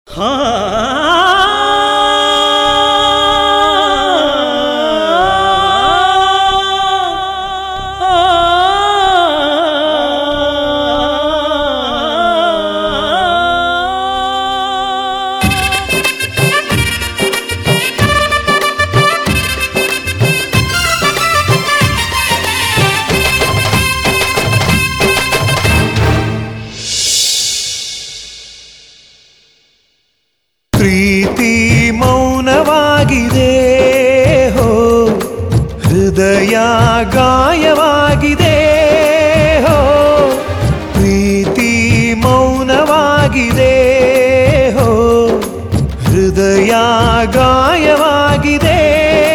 ಪ್ರೀತಿ ಮೌನವಾಗಿದೆ ಹೋ ಹೃದಯ ಗಾಯವಾಗಿದೆ ಹೋ ಪ್ರೀತಿ ಮೌನವಾಗಿದೆ ಹೋ ಹೃದಯ ಗಾಯವಾಗಿದೆ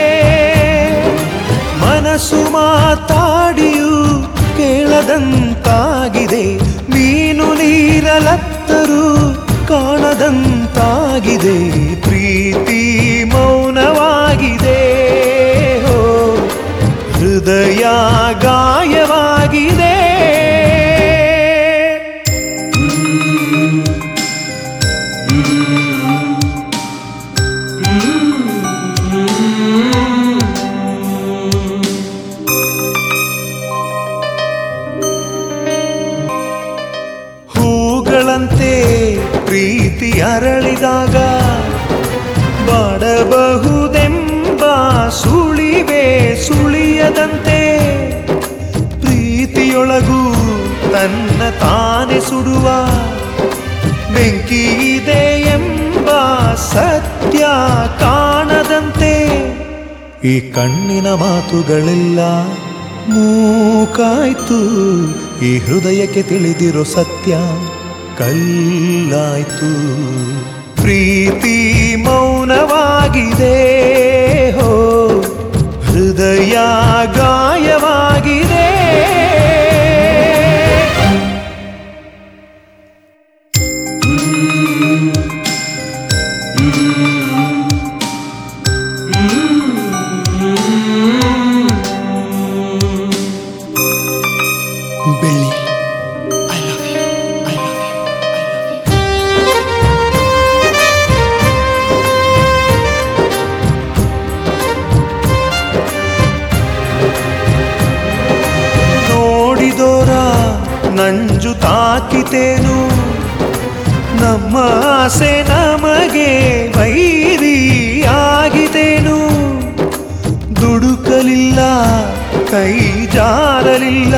ಮನಸ್ಸು ಮಾತಾಡಿಯೂ ಕೇಳದಂತಾಗಿದೆ ಮೀನು ನೀರಲತ್ತರೂ ಕಾಣದಂತಾಗಿದೆ ಪ್ರೀತಿ ಮೌನವಾಗಿದೆ ಹೋ ಹೃದಯ ಗಾಯವಾಗಿದೆ ಹೂಗಳಂತೆ ಪ್ರೀತಿ ಅರಳಿದಾಗ ಬಾಡಬಹುದೆಂಬ ಸುಳಿವೆ ಸುಳಿಯದಂತೆ ಪ್ರೀತಿಯೊಳಗೂ ತನ್ನ ತಾನೆ ಸುಡುವ ಬೆಂಕಿ ಇದೆ ಎಂಬ ಸತ್ಯ ಕಾಣದಂತೆ ಈ ಕಣ್ಣಿನ ಮಾತುಗಳೆಲ್ಲ ಮೂಕಾಯ್ತು ಈ ಹೃದಯಕ್ಕೆ ತಿಳಿದಿರೋ ಸತ್ಯ ಕಲ್ಲಾಯ್ತು ಪ್ರೀತಿ ಮೌನವಾಗಿದೆ ಹೋ ಹೃದಯ ಗಾಯವಾಗಿದೆ ಬೆಳ್ಳಿ I love you I love you ನೋಡಿದೋರ ನಂಜು ತಾಕಿತೇನು ನಮ್ಮ ಆಸೆ ನಮಗೆ ವೈರಿ ಆಗಿತೇನು ದುಡುಕಲಿಲ್ಲ ಕೈ ಜಾರಲಿಲ್ಲ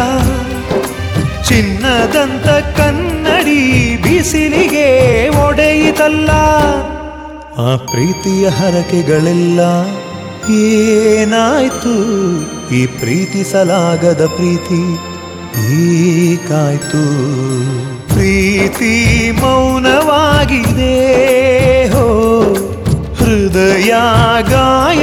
ಚಿನ್ನದಂತ ಕನ್ನಡಿ ಬಿಸಿಲಿಗೆ ಒಡೆಯಿತಲ್ಲ ಆ ಪ್ರೀತಿಯ ಹರಕೆಗಳೆಲ್ಲ ಏನಾಯ್ತು ಈ ಪ್ರೀತಿಸಲಾಗದ ಪ್ರೀತಿ ಏಕಾಯ್ತು ಪ್ರೀತಿ ಮೌನವಾಗಿದೆ ಹೋ ಹೃದಯ ಗಾಯ